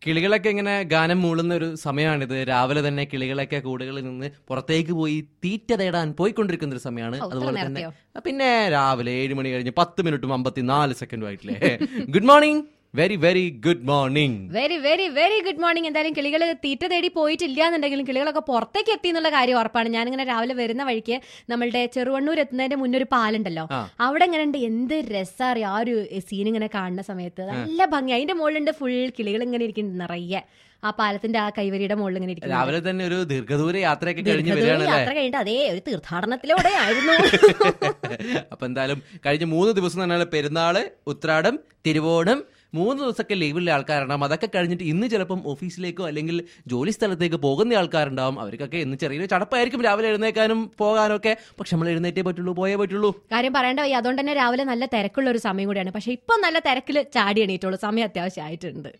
കിളികളൊക്കെ ഇങ്ങനെ ഗാനം മൂളുന്ന ഒരു സമയമാണിത് രാവിലെ തന്നെ കിളികളൊക്കെ കൂടുകളിൽ നിന്ന് പുറത്തേക്ക് പോയി തീറ്റ തേടാൻ പോയിക്കൊണ്ടിരിക്കുന്ന ഒരു സമയമാണ് ഓ, ഇത്ര അതുപോലെ തന്നെ നേരത്തെയോ? പിന്നെ രാവിലെ ഏഴ് മണി കഴിഞ്ഞ് പത്ത് മിനിറ്റും അമ്പത്തിനാല് സെക്കൻഡും ആയിട്ടില്ലേ good morning very very good morning very very very good morning എന്തായാലും കിളികൾ തീറ്റ തേടി പോയിട്ടില്ല എന്നുണ്ടെങ്കിലും കിളികളൊക്കെ പുറത്തേക്ക് എത്തി എന്നുള്ള കാര്യം ഉറപ്പാണ് ഞാനിങ്ങനെ രാവിലെ വരുന്ന വഴിക്ക് നമ്മളുടെ ചെറുവണ്ണൂർ എത്തുന്നതിന്റെ മുന്നേ ഒരു പാലുണ്ടല്ലോ ആ. അവിടെ ഇങ്ങനെ ഉണ്ട് എന്ത് രസാറിയ ആ ഒരു സീൻ ഇങ്ങനെ കാണുന്ന സമയത്ത് നല്ല ഭംഗി അതിന്റെ മുകളിലുണ്ട് ഫുൾ കിളികൾ ഇങ്ങനെ ഇരിക്കുന്നുണ്ട് നിറയെ ആ പാലത്തിന്റെ ആ കൈവരിയുടെ മുകളിൽ ഇങ്ങനെ ഇരിക്കുന്നു രാവിലെ തന്നെ ഒരു ദീർഘദൂര യാത്രയൊക്കെ കഴിഞ്ഞ് ദീർഘദൂര വരികയാണല്ലേ യാത്ര കഴിഞ്ഞിട്ട് അതേ ഒരു തീർത്ഥാടനത്തിലൂടെ ആയിരുന്നു അപ്പൊ എന്തായാലും കഴിഞ്ഞ മൂന്ന് ദിവസം തന്നെ പെരുന്നാള് ഉത്രാടം തിരുവോണം മൂന്ന് ദിവസമൊക്കെ ലീവിലുള്ള ആൾക്കാരുണ്ടാവും അതൊക്കെ കഴിഞ്ഞിട്ട് ഇന്ന് ചിലപ്പം ഓഫീസിലേക്കോ അല്ലെങ്കിൽ ജോലി സ്ഥലത്തേക്ക് പോകുന്ന ആൾക്കാരുണ്ടാവും അവർക്കൊക്കെ ഇന്ന് ചെറിയൊരു ചടപ്പായിരിക്കും രാവിലെ എഴുന്നേക്കാനും പോകാനും ഒക്കെ പക്ഷെ നമ്മൾ എഴുന്നേറ്റേ പറ്റുള്ളൂ പോയേ പറ്റുള്ളൂ കാര്യം പറയേണ്ട വയ്യ അതുകൊണ്ട് തന്നെ രാവിലെ നല്ല തിരക്കുള്ള ഒരു സമയം കൂടിയാണ് പക്ഷെ ഇപ്പൊ നല്ല തിരക്കിൽ ചാടി എണീറ്റുള്ളൂ സമയം അത്യാവശ്യമായിട്ടുണ്ട്